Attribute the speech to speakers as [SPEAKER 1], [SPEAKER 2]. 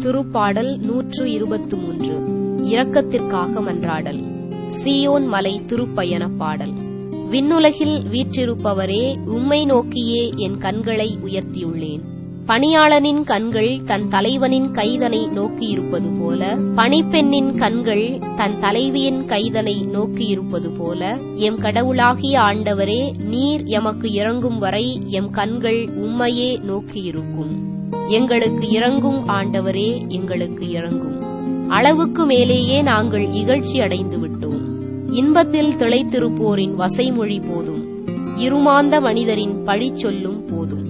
[SPEAKER 1] திருப்பாடல் நூற்று இருபத்து மூன்று இரக்கத்திற்காக மன்றாடல் சீயோன் மலை திருப்பயண பாடல் விண்ணுலகில் வீற்றிருப்பவரே உம்மை நோக்கியே என் கண்களை உயர்த்தியுள்ளேன் பணியாளனின் கண்கள் தன் தலைவனின் கைதனை நோக்கியிருப்பது போல பணிப்பெண்ணின் கண்கள் தன் தலைவியின் கைதனை நோக்கியிருப்பது போல எம் கடவுளாகிய ஆண்டவரே நீர் எமக்கு இறங்கும் வரை எம் கண்கள் உம்மையே நோக்கியிருக்கும் எங்களுக்கு இறங்கும் ஆண்டவரே எங்களுக்கு இறங்கும் அளவுக்கு மேலேயே நாங்கள் இகழ்ச்சி அடைந்து விட்டோம் இன்பத்தில் திளைத்திருப்போரின் வசைமொழி போதும் இருமாந்த மனிதரின் பழி சொல்லும் போதும்